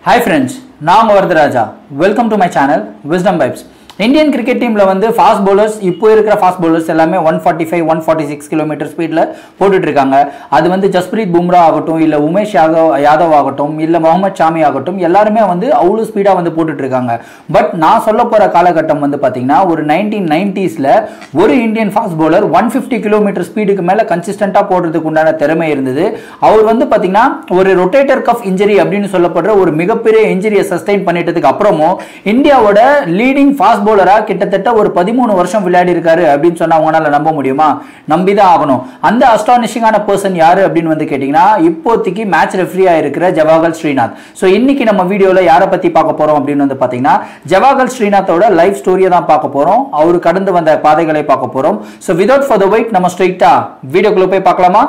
hi friends நான் உங்கள் Varadaraja welcome to my channel wisdom vibes Indian cricket டீமில் வந்து ஃபாஸ்ட் bowlers இப்போ இருக்கிற ஃபாஸ்ட் bowlers எல்லாமே one forty five one forty six kilometre ஸ்பீடில் போட்டுட்டு இருக்காங்க அது வந்து ஜஸ்பிரீத் பும்ரா ஆகட்டும் இல்லை உமேஷ் யாதவ் யாதவ் ஆகட்டும் இல்லை முகமது ஷாமி ஆகட்டும் எல்லாருமே வந்து அவ்வளோ ஸ்பீடாக வந்து போட்டுட்டு இருக்காங்க பட் நான் சொல்ல போகிற காலகட்டம் வந்து பார்த்தீங்கன்னா ஒரு நைன்டீன் நைன்டிஸில் ஒரு Indian fast bowler one fifty kilometre ஸ்பீடுக்கு மேலே கன்சிஸ்டண்ட்டாக போடுறதுக்கு உண்டான திறமை இருந்தது அவர் வந்து பார்த்தீங்கன்னா ஒரு ரொட்டேட்டர் கஃப் இன்ஜரி அப்படின்னு சொல்லப்படுற ஒரு மிகப்பெரிய இன்ஜரியை சஸ்டைன் பண்ணிட்டதுக்கு அப்புறமும் இந்தியாவோட லீடிங் ஃபாஸ்ட் bowler-ஆ கிட்டத்தட்ட ஒரு பதிமூணு வருஷம் விளையாடி இருக்காரு அப்படின்னு சொன்னா அவங்களால நம்ப முடியுமா நம்பி தான் ஆகணும் அந்த அஸ்டானிஷிங்கான பர்சன் யாரு அப்படின்னு வந்து கேட்டிங்கன்னா இப்போதைக்கு மேட்ச் ரெஃப்ரியா இருக்கிற ஜவாகல் ஸ்ரீநாத் ஸோ இன்னைக்கு நம்ம வீடியோவில் யாரை பத்தி பார்க்க போறோம் அப்படின்னு வந்து பார்த்தீங்கன்னா ஜவாகல் ஸ்ரீநாத்தோட லைஃப் ஸ்டோரியை தான் பார்க்க போறோம் அவர் கடந்து வந்த பாதைகளை பார்க்க போறோம் so without further wait நம்ம ஸ்ட்ரைட்டா வீடியோக்குள்ள போய் பார்க்கலாமா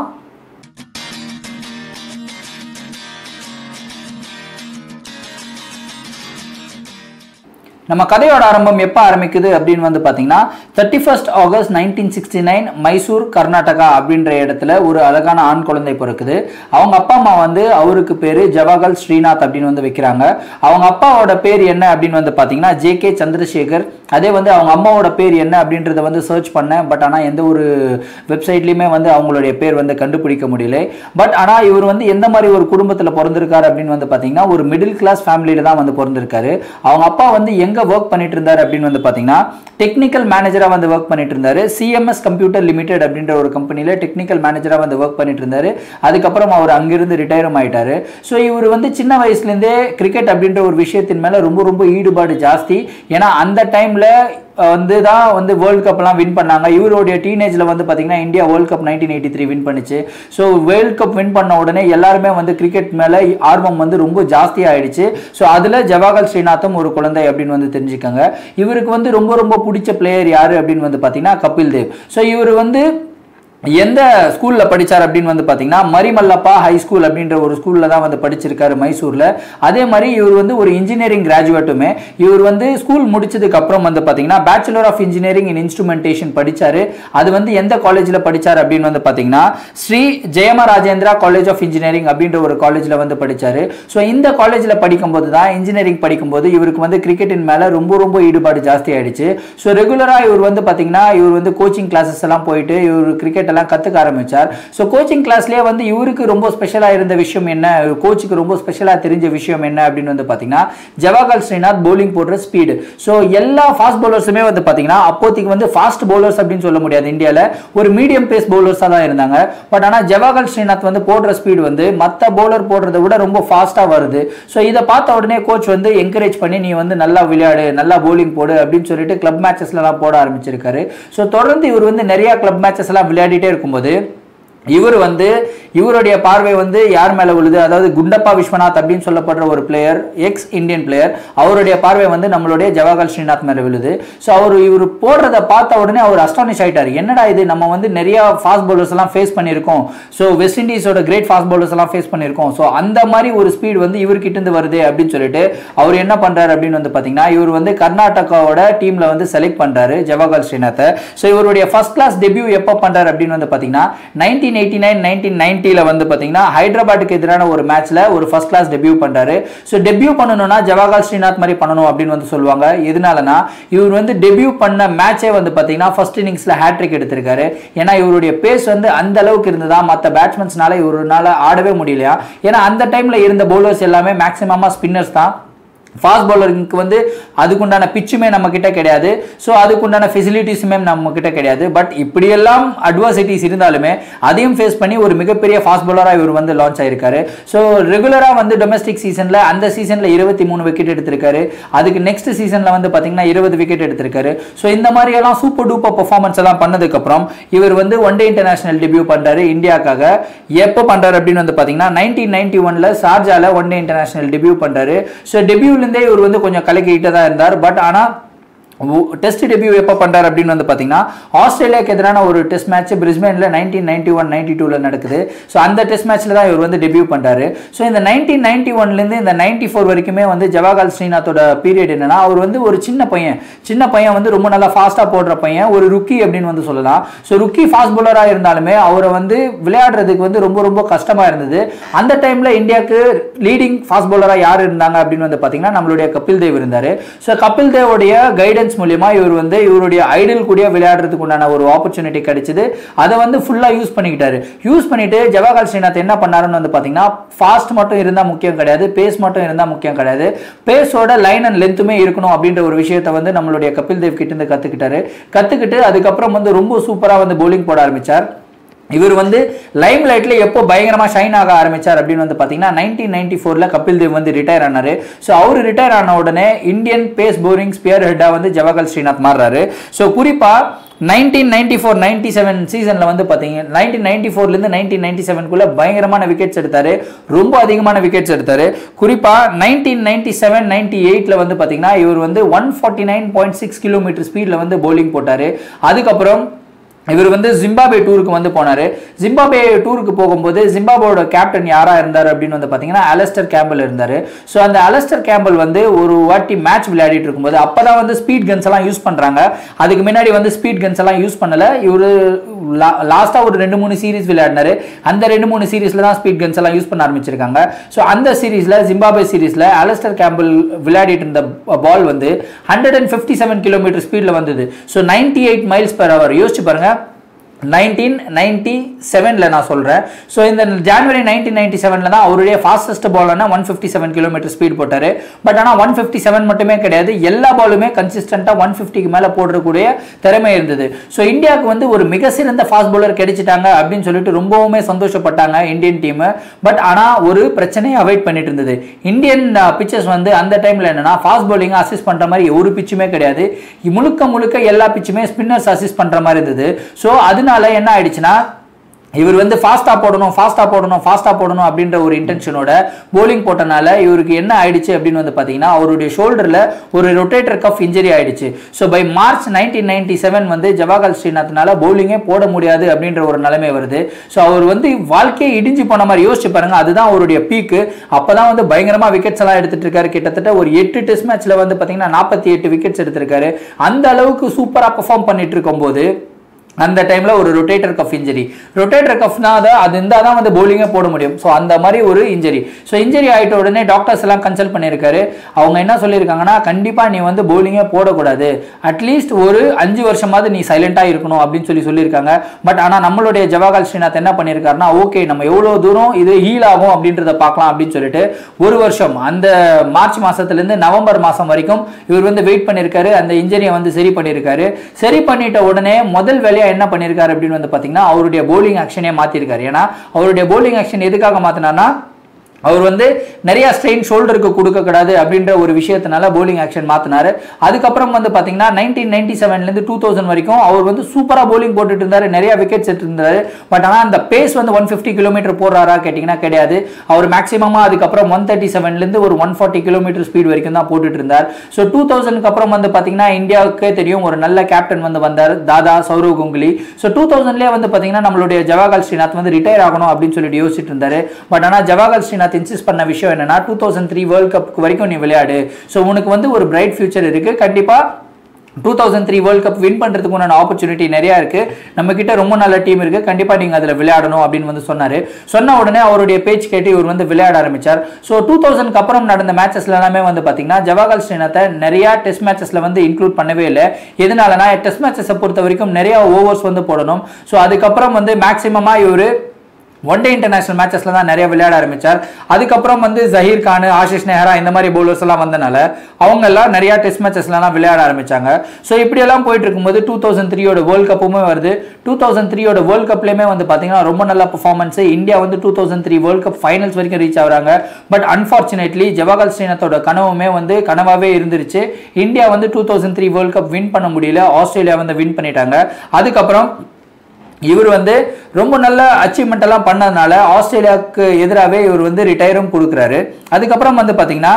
நம்ம கதையோட ஆரம்பம் எப்போ ஆரம்பிக்குது அப்படின்னு வந்து பார்த்தீங்கன்னா thirty first August nineteen sixty nine Mysore Karnataka அப்படின்ற இடத்துல ஒரு அழகான ஆண் குழந்தை பிறக்குது அவங்க அப்பா அம்மா வந்து அவருக்கு பேர் ஜவஹர்லால் ஸ்ரீநாத் அப்படின்னு வந்து வைக்கிறாங்க அவங்க அப்பாவோட பேர் என்ன அப்படின்னு வந்து பார்த்தீங்கன்னா ஜே கே சந்திரசேகர் அதே வந்து அவங்க அம்மாவோட பேர் என்ன அப்படின்றத வந்து சர்ச் பண்ணேன் பட் ஆனால் எந்த ஒரு வெப்சைட்லையுமே வந்து அவங்களுடைய பேர் வந்து கண்டுபிடிக்க முடியல பட் ஆனால் இவர் வந்து எந்த மாதிரி ஒரு குடும்பத்தில் பிறந்திருக்காரு அப்படின்னு வந்து பார்த்தீங்கன்னா ஒரு மிடில் கிளாஸ் ஃபேமிலியில தான் வந்து பிறந்திருக்காரு அவங்க அப்பா வந்து எங்கே ஒர்க் பண்ணிட்டு இருந்தாரு அப்படின்னு வந்து பார்த்தீங்கன்னா டெக்னிக்கல் மேனேஜராக வந்து ஒர்க் பண்ணிட்டு இருந்தாரு சிஎம்எஸ் கம்ப்யூட்டர் லிமிடெட் அப்படின்ற ஒரு கம்பெனியில் டெக்னிக்கல் மேனேஜராக வந்து ஒர்க் பண்ணிட்டு இருந்தாரு அதுக்கப்புறம் அவர் அங்கிருந்து ரிட்டையரும் ஆயிட்டாரு ஸோ இவர் வந்து சின்ன வயசுலேருந்தே கிரிக்கெட் அப்படின்ற ஒரு விஷயத்தின் மேலே ரொம்ப ரொம்ப ஈடுபாடு ஜாஸ்தி ஏன்னா அந்த டைமில் வந்து தான் வந்து வேர்ல்ட் கப்லாம் வின் பண்ணாங்க இவருடைய டீனேஜில் வந்து பார்த்தீங்கன்னா India world cup nineteen eighty three win பண்ணுச்சு ஸோ வேர்ல்ட் கப் வின் பண்ண உடனே எல்லாருமே வந்து கிரிக்கெட் மேலே ஆர்வம் வந்து ரொம்ப ஜாஸ்தி ஆயிடுச்சு ஸோ அதில் ஜவஹர்லால் ஸ்ரீநாத்தும் ஒரு குழந்தை அப்படின்னு வந்து தெரிஞ்சுக்கோங்க இவருக்கு வந்து ரொம்ப ரொம்ப பிடிச்ச பிளேயர் யார் அப்படின்னு வந்து பார்த்தீங்கன்னா கபில் தேவ் ஸோ இவர் வந்து எந்த ஸ்கூலில் படித்தார் அப்படின்னு வந்து பார்த்தீங்கன்னா மரிமல்லப்பா ஹை ஸ்கூல் அப்படின்ற ஒரு ஸ்கூலில் தான் வந்து படிச்சிருக்காரு மைசூரில் அதே மாதிரி இவர் வந்து ஒரு இன்ஜினியரிங் கிராஜுவேட்டுமே இவர் வந்து ஸ்கூல் முடிச்சதுக்கு அப்புறம் வந்து பார்த்தீங்கன்னா bachelor of engineering in instrumentation படித்தார் அது வந்து எந்த காலேஜில் படித்தார் அப்படின்னு வந்து பார்த்தீங்கன்னா Sri Jayama Rajendra college of engineering அப்படின்ற ஒரு காலேஜில் வந்து படித்தார் ஸோ இந்த காலேஜில் படிக்கும்போது தான் இன்ஜினியரிங் படிக்கும்போது இவருக்கு வந்து கிரிக்கெட்டின் மேலே ரொம்ப ரொம்ப ஈடுபாடு ஜாஸ்தி ஆயிடுச்சு ஸோ ரெகுலராக இவர் வந்து பார்த்தீங்கன்னா இவர் வந்து கோச்சிங் கிளாஸஸ் எல்லாம் போயிட்டு இவர் கிரிக்கெட் எல்லாம் கற்றுக்க ஆரம்பிச்சார் ஸோ கோச்சிங் கிளாஸ்லேயே வந்து இவருக்கு ரொம்ப ஸ்பெஷலாக இருந்த விஷயம் என்ன கோச்சுக்கு ரொம்ப ஸ்பெஷலாக தெரிஞ்ச விஷயம் என்ன அப்படின்னு வந்து பார்த்தீங்கன்னா ஜவஹர்லால் ஸ்ரீநாத் bowling போடுற ஸ்பீடு ஸோ எல்லா ஃபாஸ்ட் பவுலர்ஸுமே வந்து பார்த்தீங்கன்னா அப்போதைக்கு வந்து ஃபாஸ்ட் பவுலர்ஸ் அப்படின்னு சொல்ல முடியாது இந்தியாவில் ஒரு மீடியம் பேஸ் பவுலர்ஸாக தான் இருந்தாங்க பட் ஆனால் ஜவஹர்லால் ஸ்ரீநாத் வந்து போடுற ஸ்பீடு வந்து மற்ற பவுலர் போடுறத விட ரொம்ப ஃபாஸ்ட்டாக வருது ஸோ இதை பார்த்த உடனே கோச் வந்து என்கரேஜ் பண்ணி நீ வந்து நல்லா விளையாடு நல்லா bowling போடு அப்படின்னு சொல்லிட்டு கிளப் மேட்சஸ்லாம் போட ஆரம்பிச்சிருக்காரு ஸோ தொடர்ந்து இவர் வந்து நிறைய கிளப் மேட்சஸ் எல்லாம் விளையாடிட்டே இருக்கும்போது இவர் வந்து இவருடைய பார்வை வந்து யார் மேலே விழுது அதாவது குண்டப்பா விஸ்வநாத் அப்படின்னு சொல்லப்படுற ஒரு பிளேயர் எக்ஸ் இந்தியன் பிளேயர் அவருடைய பார்வை வந்து நம்மளுடைய ஜவஹர்லால் ஸ்ரீநாத் மேலே விழுது ஸோ அவர் இவர் போடுறத பார்த்த உடனே அவர் அஸ்டானிஷ் ஆயிட்டார் என்னடா இது நம்ம வந்து நிறைய ஃபாஸ்ட் பவுலர்ஸ் எல்லாம் ஃபேஸ் பண்ணியிருக்கோம் ஸோ வெஸ்ட் இண்டீஸோட கிரேட் ஃபாஸ்ட் பவுலர்ஸ் எல்லாம் ஃபேஸ் பண்ணியிருக்கோம் ஸோ அந்த மாதிரி ஒரு ஸ்பீட் வந்து இவர்கிட்ட இருந்து வருது அப்படின்னு சொல்லிட்டு அவர் என்ன பண்றாரு அப்படின்னு வந்து பார்த்தீங்கன்னா இவர் வந்து கர்நாடகாவோட டீம்ல வந்து செலக்ட் பண்றாரு ஜவஹர்லால் ஸ்ரீநாத்தை ஸோ இவருடைய ஃபர்ஸ்ட் கிளாஸ் டெபியூ எப்போ பண்றாரு அப்படின்னு வந்து பார்த்தீங்கன்னா நைன்டீன் எயிட்டி நைன் நைன்டீன் நைன்ட்டியில் வந்து பார்த்தீங்கன்னா ஹைதராபாத்துக்கு எதிரான ஒரு மேட்ச்ல ஒரு ஃபர்ஸ்ட் கிளாஸ் டெபியூ பண்றாரு ஸோ டெபியூ பண்ணணும்னா ஜவஹர்லால் ஸ்ரீநாத் மாதிரி பண்ணணும் அப்படின்னு வந்து சொல்லுவாங்க எதனாலனா இவர் வந்து டெபியூ பண்ண மேட்சே வந்து பார்த்தீங்கன்னா ஃபர்ஸ்ட் இன்னிங்ஸ்ல ஹேட்ரிக் எடுத்திருக்காரு ஏன்னா இவருடைய பேஸ் வந்து அந்த அளவுக்கு இருந்ததா மற்ற பேட்ஸ்மேன்ஸ்னால இவருனால ஆடவே முடியலையா ஏன்னா அந்த டைம்ல இருந்த பவுலர்ஸ் எல்லாமே மேக்ஸிமமா ஸ்பின்னர்ஸ் தான் ஃபாஸ்ட் பவுலருக்கு வந்து அதுக்குண்டான பிச்சுமே நம்ம கிட்ட கிடையாது ஸோ அதுக்குண்டான ஃபெசிலிட்டிஸுமே நம்ம கிட்ட கிடையாது பட் இப்படியெல்லாம் அட்வர்சிட்டிஸ் இருந்தாலுமே அதையும் ஃபேஸ் பண்ணி ஒரு மிகப்பெரிய ஃபாஸ்ட் பவுலராக இவர் வந்து லான்ச் ஆயிருக்காரு ஸோ ரெகுலராக வந்து டொமஸ்டிக் சீசனில் அந்த சீசனில் இருபத்தி மூணு விக்கெட் எடுத்திருக்காரு அதுக்கு நெக்ஸ்ட் சீசனில் வந்து பார்த்தீங்கன்னா இருபது விக்கெட் எடுத்திருக்காரு ஸோ இந்த மாதிரியெல்லாம் சூப்பர் டூப்பர் பர்ஃபார்மன்ஸ் எல்லாம் பண்ணதுக்கப்புறம் இவர் வந்து ஒன் டே இன்டர்நேஷனல் டெபியூ பண்ணுறாரு இந்தியாக்காக எப்போ பண்ணுறாரு அப்படின்னு வந்து பார்த்தீங்கன்னா நைன்டீன் நைன்டி ஒனில் ஷார்ஜால ஒன் டே இன்டர்நேஷனல் டெபியூ பண்ணுறாரு ஸோ டெபியூ இருந்தே இவர் வந்து கொஞ்சம் கலக்கிட்டு தான் இருந்தார் பட் ஆனால் டெஸ்ட் டெபியூ எப்போ பண்ணுறாரு அப்படின்னு வந்து பார்த்தீங்கன்னா ஆஸ்திரேலியாவுக்கு எதிரான ஒரு டெஸ்ட் மேட்ச் பிரிஸ்பேனில் நைன்டீன் நைன்டி ஒன் நைன்டி டூவில் நடக்குது ஸோ அந்த டெஸ்ட் மேட்ச்சில் தான் இவர் வந்து டெபியூ பண்ணுறாரு ஸோ இந்த நைன்டீன் நைன்டி ஒன்லேருந்து இந்த நைன்டி ஃபோர் வரைக்குமே வந்து ஜவஹர்லால் ஸ்ரீநாத்தோட பீரியட் என்னன்னா அவர் வந்து ஒரு சின்ன பையன் சின்ன பையன் வந்து ரொம்ப நல்லா ஃபாஸ்ட்டாக போடுற பையன் ஒரு ருக்கி அப்படின்னு வந்து சொல்லலாம் ஸோ ருக்கி ஃபாஸ்ட் பவுலராக இருந்தாலுமே அவரை வந்து விளையாடுறதுக்கு வந்து ரொம்ப ரொம்ப கஷ்டமாக இருந்தது அந்த டைமில் இந்தியாவுக்கு லீடிங் ஃபாஸ்ட் பவுலராக யார் இருந்தாங்க அப்படின்னு வந்து பார்த்தீங்கன்னா நம்மளுடைய கபில் தேவ் இருந்தார் ஸோ கபில் தேவோடைய கைடன்ஸ் மூலியமா இவர் வந்து இவருடைய ஐடல் கூட விளையாடுறதுக்கு உண்டான ஒரு ஆப்பர்ச்சுனிட்டி கிடைச்சது அதை வந்து ஃபுல்லாக யூஸ் பண்ணிக்கிட்டாரு யூஸ் பண்ணிட்டு ஜவஹர்லால் ஸ்ரீநாத் என்ன பண்ணாருன்னு வந்து பார்த்தீங்கன்னா ஃபாஸ்ட் மட்டும் இருந்தால் முக்கியம் கிடையாது பேஸ் மட்டும் இருந்தால் முக்கியம் கிடையாது பேஸோட லைன் அண்ட் லென்த்துமே இருக்கணும் அப்படின்ற ஒரு விஷயத்தை வந்து நம்மளுடைய கபில் தேவ் கிட்ட இருந்து கற்றுக்கிட்டாரு கற்றுக்கிட்டு அதுக்கப்புறம் வந்து ரொம்ப சூப்பராக வந்து bowling போட ஆரம்பிச்சார் இவர் வந்து லைம் லைட்ல எப்போ பயங்கரமா ஷைன் ஆக ஆரம்பிச்சார் அப்படின்னு வந்து பாத்தீங்கன்னா நைன்டீன் நைன்டி ஃபோர்ல கபில் தேவ் வந்து ரிட்டையர் ஆனாரு ஸோ அவர் ரிட்டையர் ஆன உடனே இந்தியன் பேஸ் போரிங் ஸ்பியர் ஹெட்டா வந்து ஜவஹர்லால் ஸ்ரீநாத் மாறுறாரு ஸோ குறிப்பா nineteen ninety four ninety seven சீசனில் வந்து பார்த்தீங்க நைன்டீன் நைன்டி ஃபோர்லேருந்து நைன்டீன் நைன்டி செவனுக்குள்ள பயங்கரமான விக்கெட்ஸ் எடுத்தார் ரொம்ப அதிகமான விக்கெட்ஸ் எடுத்தார் குறிப்பாக நைன்டீன் நைன்டி செவன் நைன்டி எயிட்டில் வந்து பார்த்தீங்கன்னா இவர் வந்து one forty nine point six kilometre ஸ்பீடில் வந்து bowling போட்டார் அதுக்கப்புறம் இவர் வந்து ஜிம்பாபே டூருக்கு வந்து போனார் ஜிம்பாபே டூருக்கு போகும்போது ஜிம்பாபேவோட கேப்டன் யாராக இருந்தார் அப்படின்னு வந்து பார்த்தீங்கன்னா அலஸ்டர் கேம்பல் இருந்தார் ஸோ அந்த அலஸ்டர் கேம்பல் வந்து ஒரு வாட்டி மேட்ச் விளையாடிட்டு இருக்கும்போது அப்போ தான் வந்து ஸ்பீட் கன்ஸ் எல்லாம் யூஸ் பண்ணுறாங்க அதுக்கு முன்னாடி வந்து ஸ்பீட் கன்ஸ் எல்லாம் யூஸ் பண்ணலை இவர் லாஸ்ட்டாக ஒரு ரெண்டு மூணு சீரிஸ் விளையாடினாரு அந்த ரெண்டு மூணு சீரிஸில் தான் ஸ்பீட் கன்ஸ் எல்லாம் யூஸ் பண்ண ஆரம்பிச்சிருக்காங்க ஸோ அந்த சீரிஸில் ஜிம்பாபே சீரிஸில் அலஸ்டர் கேம்பிள் விளையாடிட்டு இருந்த பால் வந்து hundred and fifty seven kilometre ஸ்பீடில் வந்தது so ninety eight miles per hour யோசிச்சு பாருங்க நைன்டீன் நைன்டி செவனில் நான் சொல்கிறேன் ஸோ இந்த ஜான்வரி நைன்டீன் நைன்டி செவனில் தான் அவருடைய ஃபாஸ்டஸ்ட் பால்னா one fifty seven kilometre speed போட்டார் பட் ஆனால் ஒன் ஃபிஃப்டி செவன் மட்டுமே கிடையாது எல்லா பாலுமே கன்சிஸ்டண்ட்டாக ஒன் ஃபிஃப்டிக்கு மேலே போடுறக்கூடிய திறமை இருந்தது ஸோ இந்தியாவுக்கு வந்து ஒரு மிக சிறந்த ஃபாஸ்ட் பவுலர் கிடைச்சிட்டாங்க அப்படின்னு சொல்லிட்டு ரொம்பவுமே சந்தோஷப்பட்டாங்க இந்தியன் டீம் பட் ஆனால் ஒரு பிரச்சனையை அவாய்ட் பண்ணிட்டு இருந்தது இந்தியன் பிச்சர்ஸ் வந்து அந்த டைமில் என்னன்னா ஃபாஸ்ட் பவுலிங்கை அசிஸ்ட் பண்ணுற மாதிரி ஒரு பிச்சுமே கிடையாது முழுக்க முழுக்க எல்லா பிச்சுமே ஸ்பின்னர்ஸ் அசிஸ்ட் பண்ணுற மாதிரி இருந்தது ஸோ அதனால என்ன ஆயிடுச்சுன்னா இவர் வந்து ஃபாஸ்ட்டாக போடணும் ஃபாஸ்ட்டாக போடணும் ஃபாஸ்ட்டாக போடணும் அப்படின்ற ஒரு இன்டென்ஷனோட bowling போட்டனால இவருக்கு என்ன ஆயிடுச்சு அப்படின்னு வந்து பார்த்தீங்கன்னா அவருடைய ஷோல்டரில் ஒரு ரொட்டேட்டர் கஃப் இன்ஜரி ஆயிடுச்சு so by March nineteen ninety seven வந்து ஜவஹர்லால் ஸ்ரீநாத்னால bowling-ஏ போட முடியாது அப்படின்ற ஒரு நிலைமை வருது ஸோ அவர் வந்து வாழ்க்கையை இடிஞ்சு போன மாதிரி யோசிச்சு பாருங்க அதுதான் அவருடைய பீக்கு அப்பதான் வந்து பயங்கரமா விக்கெட்ஸ் எல்லாம் எடுத்துட்டு இருக்காரு கிட்டத்தட்ட ஒரு எட்டு டெஸ்ட் மேட்ச்ல வந்து பாத்தீங்கன்னா நாற்பத்தி எட்டு விக்கெட்ஸ் எடுத்திருக்காரு அந்த அளவுக்கு சூப்பரா பெர்ஃபார்ம் பண்ணிட்டு இருக்கும்போது அந்த டைம்ல ஒரு ரொட்டேட்டர் கஃப் இன்ஜரி ரொட்டேட்டர் கஃப்னா தான் அது இருந்தால் தான் வந்து bowling-ஏ போட முடியும் ஸோ அந்த மாதிரி ஒரு இன்ஜரி ஸோ இன்ஜரி ஆயிட்ட உடனே டாக்டர்ஸ் எல்லாம் கன்சல்ட் பண்ணியிருக்காரு அவங்க என்ன சொல்லியிருக்காங்கன்னா கண்டிப்பா நீ வந்து bowling-ஏ போடக்கூடாது அட்லீஸ்ட் ஒரு அஞ்சு வருஷமாவது நீ சைலண்டாக இருக்கணும் அப்படின்னு சொல்லி சொல்லியிருக்காங்க பட் ஆனால் நம்மளுடைய ஜவஹர்லால் ஸ்ரீநாத் என்ன பண்ணியிருக்காருன்னா ஓகே நம்ம எவ்வளோ தூரம் இது ஹீல் ஆகும் அப்படின்றத பார்க்கலாம் அப்படின்னு சொல்லிட்டு ஒரு வருஷம் அந்த மார்ச் மாசத்துலேருந்து நவம்பர் மாதம் வரைக்கும் இவர் வந்து வெயிட் பண்ணியிருக்காரு அந்த இன்ஜரியை வந்து சரி பண்ணியிருக்காரு சரி பண்ணிட்ட உடனே முதல் வேலையா என்ன பண்ணியிருக்காரு அப்படின்னு வந்து பார்த்தீங்கன்னா அவருடைய bowling ஆக்ஷனே மாற்றிருக்காரு ஏன்னா அவருடைய bowling ஆக்ஷன் எதுக்காக மாற்றினார்னா அவர் வந்து நிறைய ஸ்ட்ரெயின் ஷோல்டருக்கு கொடுக்கக்கூடாது அப்படின்ற ஒரு விஷயத்தினால bowling ஆக்ஷன் மாற்றினாரு அதுக்கப்புறம் வந்து பார்த்தீங்கன்னா நைன்டீன் நைன்டி செவன்லேருந்து டூ தௌசண்ட் வரைக்கும் அவர் வந்து சூப்பராக bowling போட்டுட்டு இருந்தாரு நிறைய விக்கெட்ஸ் எடுத்திருந்தாரு பட் ஆனால் அந்த பேஸ் வந்து ஒன் ஃபிஃப்டி கிலோமீட்டர் போடுறாரா கேட்டிங்கன்னா கிடையாது அவர் மேக்ஸிமமாக அதுக்கப்புறம் ஒன் தேர்ட்டி செவன்லேருந்து ஒரு ஒன் ஃபார்ட்டி கிலோமீட்டர் ஸ்பீட் வரைக்கும் தான் போட்டுட்டு இருந்தார் ஸோ டூ தௌசண்ட்க்கு அப்புறம் வந்து பார்த்தீங்கன்னா இந்தியாவுக்கே தெரியும் ஒரு நல்ல கேப்டன் வந்து வந்தார் தாதா சௌரவ் கங்குலி ஸோ டூ தௌசண்ட்லேயே வந்து பார்த்தீங்கன்னா நம்மளுடைய ஜவஹர்லால் ஸ்ரீநாத் வந்து ரிட்டையர் ஆகணும் அப்படின்னு சொல்லிட்டு யோசிச்சுட்டு இருந்தாரு பட் ஆனால் ஜவஹர்லால் ஸ்ரீநாத் இன்சிஸ்ட் பண்ண விஷயம் என்னன்னா two thousand three world cup வரைக்கும் நீ விளையாடு ஸோ உனக்கு வந்து ஒரு பிரைட் ஃபியூச்சர் இருக்கு கண்டிப்பா two thousand three world cup win பண்ணுறதுக்கு உண்டான ஆப்பர்ச்சுனிட்டி நிறையா இருக்குது நம்ம கிட்ட ரொம்ப நல்ல டீம் இருக்குது கண்டிப்பாக நீங்கள் அதில் விளையாடணும் அப்படின்னு வந்து சொன்னார் சொன்ன உடனே அவருடைய பேச்சு கேட்டு இவர் வந்து விளையாட ஆரம்பிச்சார் ஸோ டூ தௌசண்ட்க்கு அப்புறம் நடந்த மேட்சஸ்ல எல்லாமே வந்து பார்த்தீங்கன்னா ஜவஹர்லால் ஸ்ரீநாத்தை நிறையா டெஸ்ட் மேட்சஸில் வந்து இன்க்ளூட் பண்ணவே இல்லை எதனாலனா டெஸ்ட் மேட்சஸை பொறுத்த வரைக்கும் நிறையா ஓவர்ஸ் வந்து போடணும் ஸோ அதுக்கப்புறம் வந்து மேக்ஸிமமாக இவர் ஒன் டே இன்டர்நேஷனல் மேட்சஸ்ல தான் நிறைய விளையாட ஆரம்பிச்சார் அதுக்கப்புறம் வந்து ஜஹீர் கான் ஆஷிஷ் நெஹ்ரா இந்த மாதிரி பவுலர்ஸ் எல்லாம் வந்தனால அவங்க எல்லாம் நிறைய டெஸ்ட் மேட்சஸ்லாம் விளையாட ஆரம்பிச்சாங்க ஸோ இப்படியெல்லாம் போயிட்டு இருக்கும்போது டூ தௌசண்ட் த்ரீயோட வேர்ல்ட் கப்புமே வருது டூ தௌசண்ட் த்ரீயோட வேர்ல்ட் கப்லேயுமே வந்து பார்த்தீங்கன்னா ரொம்ப நல்ல பர்ஃபார்மன்ஸ் இந்தியா வந்து two thousand three world cup finals வரைக்கும் ரீச் ஆகுறாங்க பட் அன்ஃபார்ச்சுனேட்லி ஜவஹர்லால் ஸ்ரீநாத்தோட கனவுமே வந்து கனவாவே இருந்துருச்சு இந்தியா வந்து two thousand three world cup win பண்ண முடியல ஆஸ்திரேலியா வந்து வின் பண்ணிட்டாங்க அதுக்கப்புறம் இவர் வந்து ரொம்ப நல்ல அச்சீவ்மெண்ட் எல்லாம் பண்ணதுனால ஆஸ்திரேலியாவுக்கு எதிராகவே இவர் வந்து ரிட்டையரும் கொடுக்குறாரு அதுக்கப்புறம் வந்து பார்த்தீங்கன்னா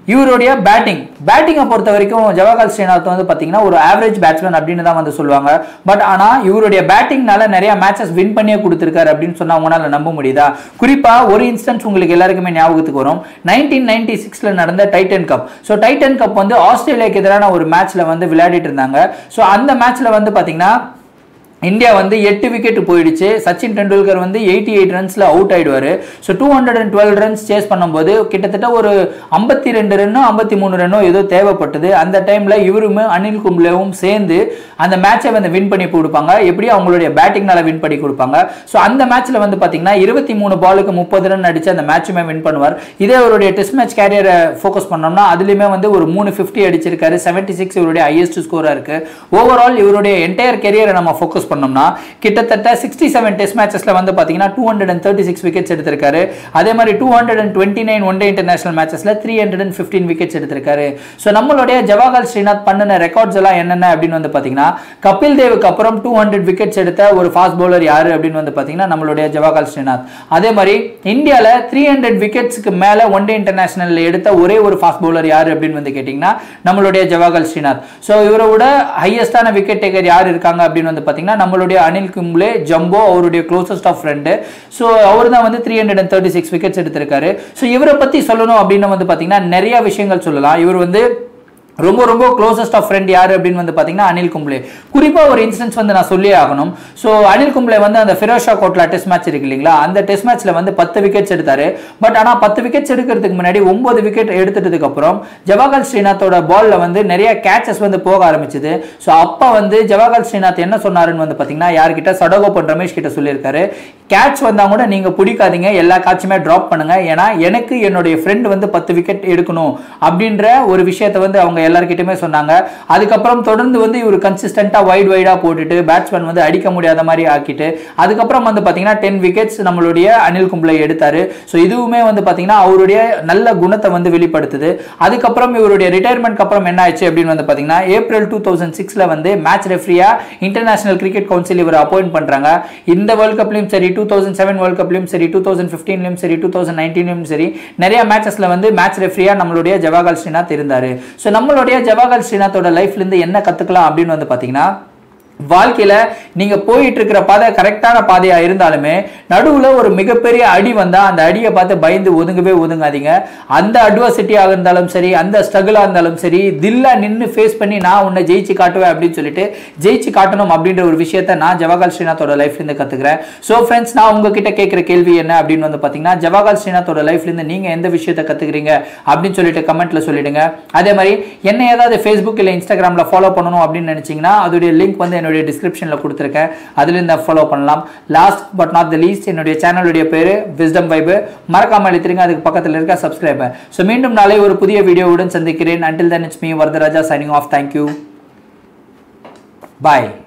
இவருடைய பேட்டிங் பேட்டிங்கை பொறுத்த வரைக்கும் ஜவஹர்லால் ஸ்ரீநாத் வந்து பார்த்தீங்கன்னா ஒரு ஆவரேஜ் பேட்ஸ்மேன் அப்படின்னு தான் வந்து சொல்லுவாங்க பட் ஆனால் இவருடைய பேட்டிங்னால நிறைய மேட்சஸ் வின் பண்ணியே கொடுத்துருக்காரு அப்படின்னு சொன்னா உங்களால நம்ப முடியுதா குறிப்பாக ஒரு இன்ஸ்டன்ஸ் உங்களுக்கு எல்லாருக்குமே ஞாபகத்துக்கு வரும் நைன்டீன் நைன்டி சிக்ஸில் நடந்த Titan cup so Titan cup வந்து ஆஸ்திரேலியாவுக்கு எதிரான ஒரு மேட்ச்ல வந்து விளையாடிட்டு இருந்தாங்க ஸோ அந்த மேட்ச்ல வந்து பார்த்தீங்கன்னா இந்தியா வந்து எட்டு விக்கெட் போயிடுச்சு சச்சின் டெண்டுல்கர் வந்து எயிட்டி எயிட் ரன்ஸில் அவுட் ஆயிடுவார் so two hundred and twelve runs chase பண்ணும்போது கிட்டத்தட்ட ஒரு ஐம்பத்தி ரெண்டு ரன்னோ ஐம்பத்தி மூணு ரன்னோ ஏதோ தேவைப்பட்டது அந்த டைமில் இவருமே அனில் கும்ப்ளேவும் சேர்ந்து அந்த மேட்சை வந்து வின் பண்ணி கொடுப்பாங்க எப்படி அவங்களுடைய பேட்டிங்னால வின் பண்ணி கொடுப்பாங்க ஸோ அந்த மேட்ச்சில் வந்து பார்த்தீங்கன்னா இருபத்தி மூணு பாலுக்கு முப்பது ரன் அடிச்சு அந்த மேட்சுமே வின் பண்ணுவார் இதே அவருடைய டெஸ்ட் மேட்ச் கேரியரை ஃபோக்கஸ் பண்ணோம்னா அதுலேயுமே வந்து ஒரு மூணு ஃபிஃப்டி அடிச்சிருக்காரு செவன்ட்டி சிக்ஸ் இவருடைய ஹையஸ்ட் ஸ்கோராக இருக்கு ஓவரால் இவருடைய என்டையர் கெரியரை நம்ம ஃபோக்கஸ் பண்ணோம்னா கிட்டத்தட்ட சிக்ஸ்டி செவன் டெஸ்ட் மேட்சஸ்ல வந்து பார்த்தீங்கன்னா two hundred and thirty six wickets எடுத்திருக்காரு அதே மாதிரி two hundred and twenty nine one day international மேட்சஸ்ல three hundred and fifteen wickets எடுத்திருக்காரு ஸோ நம்மளுடைய ஜவஹர்லால் ஸ்ரீநாத் பண்ணின ரெக்கார்ட்ஸ் எல்லாம் என்னென்ன அப்படின்னு வந்து பார்த்தீங்கன்னா கபில் தேவுக்கு அப்புறம் டூ ஹண்ட்ரட் விக்கெட்ஸ் எடுத்த ஒரு ஃபாஸ்ட் பவுலர் யாரு அப்படின்னு வந்து பார்த்தீங்கன்னா நம்மளுடைய ஜவஹர்லால் ஸ்ரீநாத் அதே மாதிரி இந்தியாவில் த்ரீ ஹண்ட்ரட் விக்கெட்ஸ்க்கு மேலே ஒன் டே இன்டர்நேஷனல் எடுத்த ஒரே ஒரு ஃபாஸ்ட் பவுலர் யாரு அப்படின்னு வந்து கேட்டிங்கன்னா நம்மளுடைய ஜவஹர்லால் ஸ்ரீநாத் ஸோ இவரோட ஹையஸ்டான விக்கெட் டேக்கர் யார் இருக்காங்க அப்படின்னு வந்து பார்த்தீங்கன்னா நம்மளுடைய அனில் கும்ப்ளே ஜம்போ அவருடைய க்ளோசஸ்ட் ஆஃப் ஃப்ரெண்டு ஸோ அவர் தான் வந்து three hundred and thirty six wickets எடுத்திருக்காரு ஸோ இவரை பற்றி சொல்லணும் அப்படின்னு வந்து பார்த்தீங்கன்னா நிறைய விஷயங்கள் சொல்லலாம் இவர் வந்து ரொம்ப ரொம்ப க்ளோசஸ்ட் ஆஃப் ஃப்ரெண்ட் யார் அப்படின்னு வந்து பார்த்தீங்கன்னா அனில் கும்ப்ளே குறிப்பாக ஒரு இன்சிடென்ட்ஸ் வந்து நான் சொல்லியே ஆகணும் ஸோ அனில் கும்ப்ளே வந்து அந்த ஃபிரோஷா கோட்லா டெஸ்ட் மேட்ச் இருக்கு இல்லைங்களா அந்த டெஸ்ட் மேட்ச்ல வந்து பத்து விக்கெட்ஸ் எடுத்தாரு பட் ஆனால் பத்து விக்கெட்ஸ் எடுக்கிறதுக்கு முன்னாடி ஒன்பது விக்கெட் எடுத்துட்டதுக்கு அப்புறம் ஜவஹர்லால் ஸ்ரீநாத்தோட பால்ல வந்து நிறைய கேச்சஸ் வந்து போக ஆரம்பிச்சது ஸோ அப்போ வந்து ஜவஹர்லால் ஸ்ரீநாத் என்ன சொன்னாருன்னு வந்து பார்த்தீங்கன்னா யார்கிட்ட சடகோபன் ரமேஷ் கிட்ட சொல்லியிருக்காரு கேட்ச் வந்தா கூட நீங்க பிடிக்காதீங்க எல்லா கேட்சுமே டிராப் பண்ணுங்க ஏன்னா எனக்கு என்னுடைய ஃப்ரெண்ட் வந்து பத்து விக்கெட் எடுக்கணும் அப்படின்ற ஒரு விஷயத்தை வந்து அவங்க எல்லார்கிட்டயுமே சொன்னாங்க அதுக்கப்புறம் தொடர்ந்து வந்து இவர் கன்சிஸ்டண்டா வைட் வைடா போட்டுட்டு பேட்ஸ்மேன் வந்து அடிக்க முடியாத மாதிரி ஆக்கிட்டு அதுக்கப்புறம் வந்து பாத்தீங்கன்னா டென் விக்கெட்ஸ் நம்மளுடைய அனில் கும்ப்ளை எடுத்தாரு ஸோ இதுவுமே வந்து பாத்தீங்கன்னா அவருடைய நல்ல குணத்தை வந்து வெளிப்படுத்துது அதுக்கப்புறம் இவருடைய ரிட்டையர்மெண்ட்க்கு அப்புறம் என்ன ஆச்சு அப்படின்னு வந்து பாத்தீங்கன்னா ஏப்ரல் டூ தௌசண்ட் சிக்ஸ்ல வந்து மேட்ச் ரெஃப்ரியா இன்டர்நேஷனல் கிரிக்கெட் கவுன்சில் இவர் அப்பாயிண்ட் பண்றாங்க இந்த வேர்ல்ட் கப்லயும் சரி டூ தௌசண்ட் செவன் வேர்ல்ட் கப்லயும் சரி டூ தௌசண்ட் ஃபிஃப்டீன்லயும் சரி டூ தௌசண்ட் நைன்டீன்லயும் சரி நிறைய மேட்சஸ்ல வந்து மேட்ச் ரெஃப்ரியா நம்மளுடைய ஜவஹர்லால் ஸ்ரீநாத் இருந்தாரு ஸோ நம்மளுடைய ஜவஹர்லால் ஸ்ரீநாத்தோட லைஃப்ல இருந்து என்ன கத்துக்கலாம் அப்படின்னு வந்து பாத்தீங்கன்னா வாழ்க்கையில நீங்க போயிட்டு இருக்கிற பாதை கரெக்டான பாதையா இருந்தாலுமே நடுவுல ஒரு மிகப்பெரிய அடி வந்தா அந்த அடியை பார்த்து பயந்து ஒதுங்கவே ஒதுங்காதீங்க அந்த அட்வர்சிட்டியாக இருந்தாலும் சரி அந்த ஸ்ட்ரகிளா இருந்தாலும் சரி தில்லா நின்று ஃபேஸ் பண்ணி நான் உன்னை ஜெயிச்சு காட்டுவேன் அப்படின்னு சொல்லிட்டு ஜெயிச்சு காட்டணும் அப்படின்ற ஒரு விஷயத்த நான் ஜவஹர்லால் ஸ்ரீநாத்தோட லைஃப்ல இருந்து கத்துக்கிறேன் ஸோ ஃப்ரெண்ட்ஸ் நான் உங்ககிட்ட கேட்கிற கேள்வி என்ன அப்படின்னு வந்து பாத்தீங்கன்னா ஜவஹர்லால் ஸ்ரீநாத்தோட லைஃப்ல இருந்து நீங்க எந்த விஷயத்த கத்துக்கிறீங்க அப்படின்னு சொல்லிட்டு கமெண்ட்ல சொல்லிடுங்க அதே மாதிரி என்ன ஏதாவது ஃபேஸ்புக் இல்லை இன்ஸ்டாகிராம்ல ஃபாலோ பண்ணணும் அப்படின்னு நினைச்சீங்கன்னா அதோடைய லிங்க் வந்து என்னுடைய டிஸ்கிரிப்ஷனில் கொடுத்துருக்கேன் அதுலேருந்து ஃபாலோ பண்ணலாம் last but not the least என்னுடைய சேனலுடைய பேர் விஸ்டம் வைபு மறக்காமல் எழுத்துருங்க அதுக்கு பக்கத்தில் இருக்க சப்ஸ்கிரைபர் ஸோ மீண்டும் நாளை ஒரு புதிய வீடியோவுடன் சந்திக்கிறேன் until then it's me Varadaraja signing off thank you bye